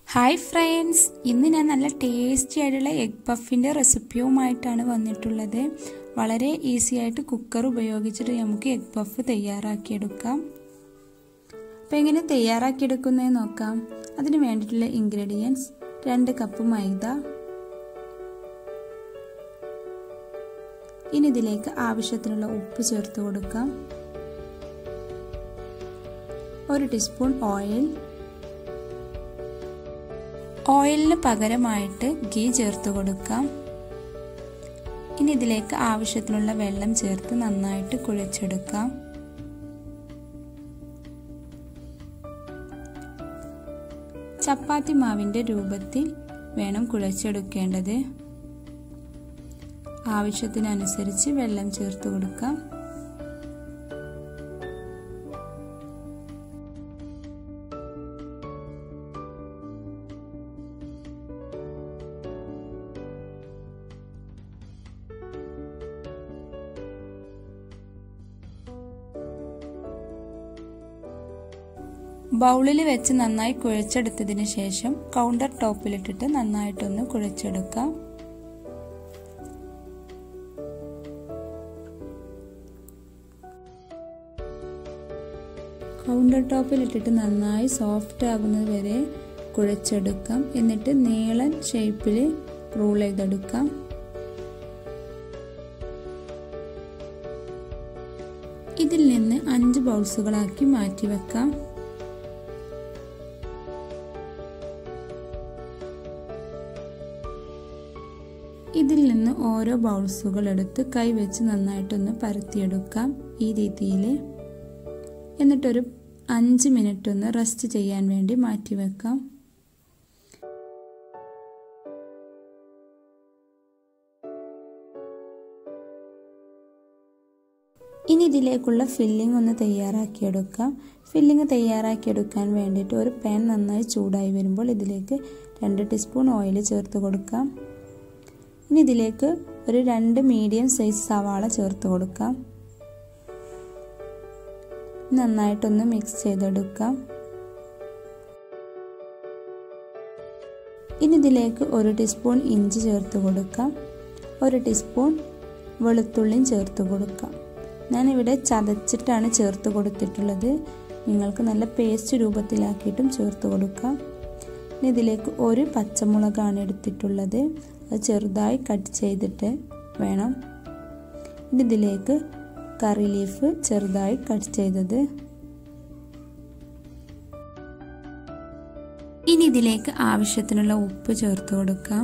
hi friends ഇന്ന് ഞാൻ നല്ല ടേസ്റ്റി ആയിട്ടുള്ള എഗ് പഫിൻ്റെ റെസിപ്പിയുമായിട്ടാണ് വന്നിട്ടുള്ളത് വളരെ ഈസി ആയിട്ട് കുക്കർ ഉപയോഗിച്ചിട്ട് നമുക്ക് എഗ് പഫ് തയ്യാറാക്കിയെടുക്കാം അപ്പോൾ എങ്ങനെ തയ്യാറാക്കിയെടുക്കുന്നത് നോക്കാം അതിന് വേണ്ടിയിട്ടുള്ള ഇൻഗ്രീഡിയൻസ് രണ്ട് കപ്പ് മൈദ ഇനി ഇതിലേക്ക് ആവശ്യത്തിനുള്ള ഉപ്പ് ചേർത്ത് കൊടുക്കാം ഒരു ടീസ്പൂൺ ഓയിൽ ഓയിലിന് പകരമായിട്ട് ഗീ ചേർത്ത് കൊടുക്കാം ഇനി ഇതിലേക്ക് ആവശ്യത്തിനുള്ള വെള്ളം ചേർത്ത് നന്നായിട്ട് കുഴച്ചെടുക്കാം ചപ്പാത്തി മാവിൻ്റെ രൂപത്തിൽ വേണം കുഴച്ചെടുക്കേണ്ടത് ആവശ്യത്തിനനുസരിച്ച് വെള്ളം ചേർത്ത് കൊടുക്കാം ബൗളിൽ വെച്ച് നന്നായി കുഴച്ചെടുത്തതിന് ശേഷം കൗണ്ടർ ടോപ്പിലിട്ടിട്ട് നന്നായിട്ടൊന്ന് കുഴച്ചെടുക്കാം കൗണ്ടർ ടോപ്പിലിട്ടിട്ട് നന്നായി സോഫ്റ്റ് ആകുന്നത് വരെ കുഴച്ചെടുക്കാം എന്നിട്ട് നീളൻ ഷേപ്പിൽ റോൾ ചെയ്തെടുക്കാം ഇതിൽ നിന്ന് അഞ്ച് ബൗൾസുകളാക്കി മാറ്റി വെക്കാം ഇതിൽ നിന്ന് ഓരോ ബൗൾസുകൾ എടുത്ത് കൈവച്ച് നന്നായിട്ടൊന്ന് പരത്തിയെടുക്കാം ഈ രീതിയിൽ എന്നിട്ടൊരു അഞ്ച് മിനിറ്റ് ഒന്ന് റെസ്റ്റ് ചെയ്യാൻ വേണ്ടി മാറ്റി വെക്കാം ഇനി ഇതിലേക്കുള്ള ഫില്ലിംഗ് ഒന്ന് തയ്യാറാക്കിയെടുക്കാം ഫില്ലിംഗ് തയ്യാറാക്കിയെടുക്കാൻ വേണ്ടിയിട്ട് ഒരു പാൻ നന്നായി ചൂടായി വരുമ്പോൾ ഇതിലേക്ക് രണ്ട് ടീസ്പൂൺ ഓയിൽ ചേർത്ത് കൊടുക്കാം ഇനി ഇതിലേക്ക് ഒരു രണ്ട് മീഡിയം സൈസ് സവാള ചേർത്ത് കൊടുക്കാം നന്നായിട്ടൊന്ന് മിക്സ് ചെയ്തെടുക്കാം ഇനി ഇതിലേക്ക് ഒരു ടീസ്പൂൺ ഇഞ്ചി ചേർത്ത് കൊടുക്കാം ഒരു ടീസ്പൂൺ വെളുത്തുള്ളിയും ചേർത്ത് കൊടുക്കാം ഞാനിവിടെ ചതച്ചിട്ടാണ് ചേർത്ത് കൊടുത്തിട്ടുള്ളത് നിങ്ങൾക്ക് നല്ല പേസ്റ്റ് രൂപത്തിലാക്കിയിട്ടും ചേർത്ത് കൊടുക്കാം ഇനി ഇതിലേക്ക് ഒരു പച്ചമുളകാണ് എടുത്തിട്ടുള്ളത് അത് ചെറുതായി കട്ട് ചെയ്തിട്ട് വേണം ഇനി ഇതിലേക്ക് കറി ലീഫ് ചെറുതായി കട്ട് ചെയ്തത് ഇനി ഇതിലേക്ക് ആവശ്യത്തിനുള്ള ഉപ്പ് ചേർത്ത് കൊടുക്കാം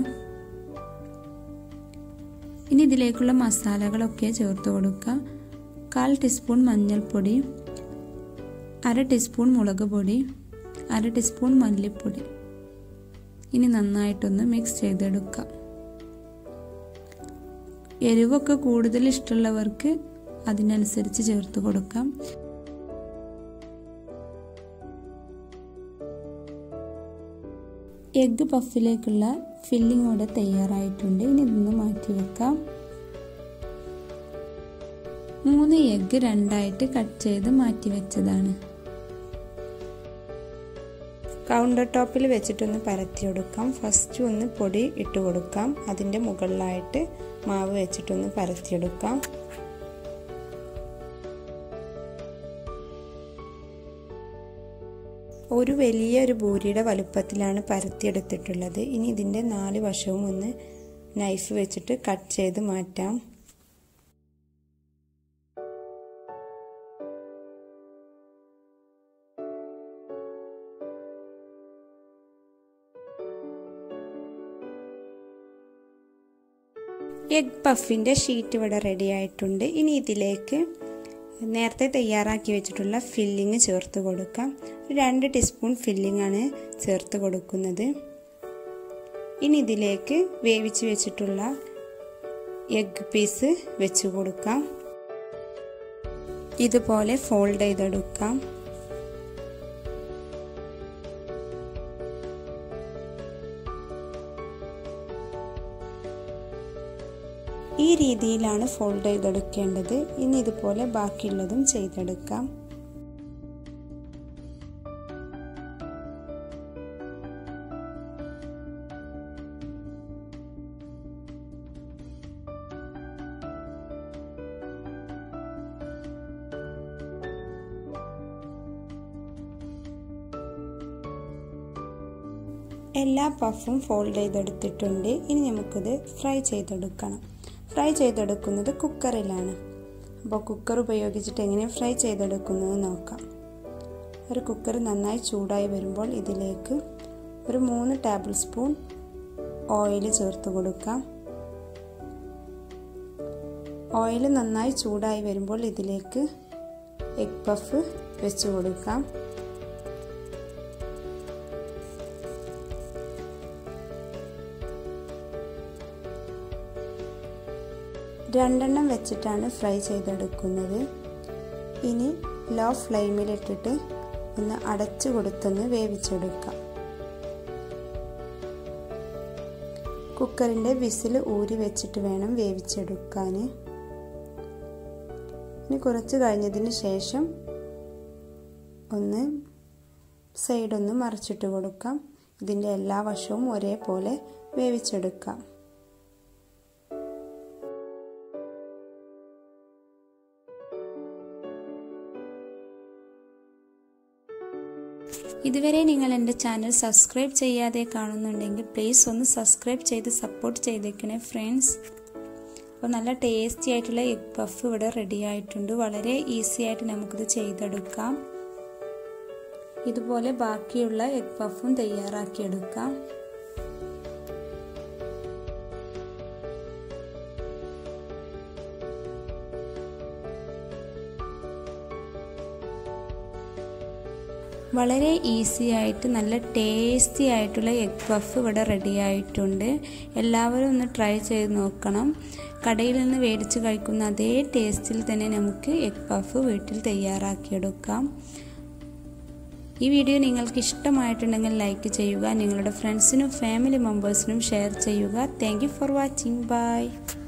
ഇനി ഇതിലേക്കുള്ള മസാലകളൊക്കെ ചേർത്ത് കൊടുക്കാം കാൽ ടീസ്പൂൺ മഞ്ഞൾപ്പൊടി അര ടീസ്പൂൺ മുളക് പൊടി അര ടീസ്പൂൺ മല്ലിപ്പൊടി ഇനി നന്നായിട്ടൊന്ന് മിക്സ് ചെയ്തെടുക്കാം എരിവൊക്കെ കൂടുതൽ ഇഷ്ടമുള്ളവർക്ക് അതിനനുസരിച്ച് ചേർത്ത് കൊടുക്കാം എഗ്ഗ് പഫിലേക്കുള്ള ഫില്ലിംഗ് ഇവിടെ തയ്യാറായിട്ടുണ്ട് ഇനി ഇതൊന്ന് മാറ്റി വെക്കാം മൂന്ന് എഗ്ഗ് രണ്ടായിട്ട് കട്ട് ചെയ്ത് മാറ്റി വെച്ചതാണ് കൗണ്ടർ ടോപ്പിൽ വെച്ചിട്ടൊന്ന് പരത്തിയെടുക്കാം ഫസ്റ്റ് ഒന്ന് പൊടി ഇട്ട് കൊടുക്കാം അതിൻ്റെ മുകളിലായിട്ട് മാവ് വെച്ചിട്ടൊന്ന് പരത്തിയെടുക്കാം ഒരു വലിയ ഒരു ബൂരിയുടെ വലുപ്പത്തിലാണ് പരത്തിയെടുത്തിട്ടുള്ളത് ഇനി ഇതിൻ്റെ നാല് വശവും ഒന്ന് നൈഫ് വെച്ചിട്ട് കട്ട് ചെയ്ത് മാറ്റാം എഗ് പഫിൻ്റെ ഷീറ്റ് ഇവിടെ റെഡി ആയിട്ടുണ്ട് ഇനി ഇതിലേക്ക് നേരത്തെ തയ്യാറാക്കി വെച്ചിട്ടുള്ള ഫില്ലിങ് ചേർത്ത് കൊടുക്കാം രണ്ട് ടീസ്പൂൺ ഫില്ലിംഗ് ആണ് ചേർത്ത് കൊടുക്കുന്നത് ഇനി ഇതിലേക്ക് വേവിച്ച് വെച്ചിട്ടുള്ള എഗ് പീസ് വെച്ച് കൊടുക്കാം ഇതുപോലെ ഫോൾഡ് ചെയ്തെടുക്കാം ഈ രീതിയിലാണ് ഫോൾഡ് ചെയ്തെടുക്കേണ്ടത് ഇനി ഇതുപോലെ ബാക്കിയുള്ളതും ചെയ്തെടുക്കാം എല്ലാ പഫും ഫോൾഡ് ചെയ്തെടുത്തിട്ടുണ്ട് ഇനി നമുക്കിത് ഫ്രൈ ചെയ്തെടുക്കണം ഫ്രൈ ചെയ്തെടുക്കുന്നത് കുക്കറിലാണ് അപ്പോൾ കുക്കർ ഉപയോഗിച്ചിട്ട് എങ്ങനെ ഫ്രൈ ചെയ്തെടുക്കുന്നത് നോക്കാം ഒരു കുക്കർ നന്നായി ചൂടായി വരുമ്പോൾ ഇതിലേക്ക് ഒരു മൂന്ന് ടേബിൾ സ്പൂൺ ഓയിൽ ചേർത്ത് കൊടുക്കാം ഓയിൽ നന്നായി ചൂടായി വരുമ്പോൾ ഇതിലേക്ക് എഗ് പഫ് വെച്ച് കൊടുക്കാം രണ്ടെണ്ണം വെച്ചിട്ടാണ് ഫ്രൈ ചെയ്തെടുക്കുന്നത് ഇനി ലോ ഫ്ലെയിമിലിട്ടിട്ട് ഒന്ന് അടച്ചു കൊടുത്തൊന്ന് വേവിച്ചെടുക്കാം കുക്കറിൻ്റെ വിസിൽ ഊരി വെച്ചിട്ട് വേണം വേവിച്ചെടുക്കാൻ ഇനി കുറച്ച് കഴിഞ്ഞതിന് ശേഷം ഒന്ന് സൈഡൊന്ന് മറിച്ചിട്ട് കൊടുക്കാം ഇതിൻ്റെ എല്ലാ വശവും ഒരേപോലെ വേവിച്ചെടുക്കാം ഇതുവരെ നിങ്ങൾ എൻ്റെ ചാനൽ സബ്സ്ക്രൈബ് ചെയ്യാതെ കാണുന്നുണ്ടെങ്കിൽ പ്ലീസ് ഒന്ന് സബ്സ്ക്രൈബ് ചെയ്ത് സപ്പോർട്ട് ചെയ്തേക്കണേ ഫ്രണ്ട്സ് അപ്പോൾ നല്ല ടേസ്റ്റി ആയിട്ടുള്ള എഗ് പഫ് ഇവിടെ റെഡി ആയിട്ടുണ്ട് വളരെ ഈസി ആയിട്ട് നമുക്കിത് ചെയ്തെടുക്കാം ഇതുപോലെ ബാക്കിയുള്ള എഗ് പഫും തയ്യാറാക്കിയെടുക്കാം വളരെ ഈസി ആയിട്ട് നല്ല ടേസ്റ്റി ആയിട്ടുള്ള എഗ് പഫ് ഇവിടെ റെഡി ആയിട്ടുണ്ട് എല്ലാവരും ഒന്ന് ട്രൈ ചെയ്ത് നോക്കണം കടയിൽ നിന്ന് മേടിച്ച് കഴിക്കുന്ന അതേ ടേസ്റ്റിൽ തന്നെ നമുക്ക് എഗ് പഫ് വീട്ടിൽ തയ്യാറാക്കിയെടുക്കാം ഈ വീഡിയോ നിങ്ങൾക്ക് ഇഷ്ടമായിട്ടുണ്ടെങ്കിൽ ലൈക്ക് ചെയ്യുക നിങ്ങളുടെ ഫ്രണ്ട്സിനും ഫാമിലി മെമ്പേഴ്സിനും ഷെയർ ചെയ്യുക താങ്ക് ഫോർ വാച്ചിങ് ബൈ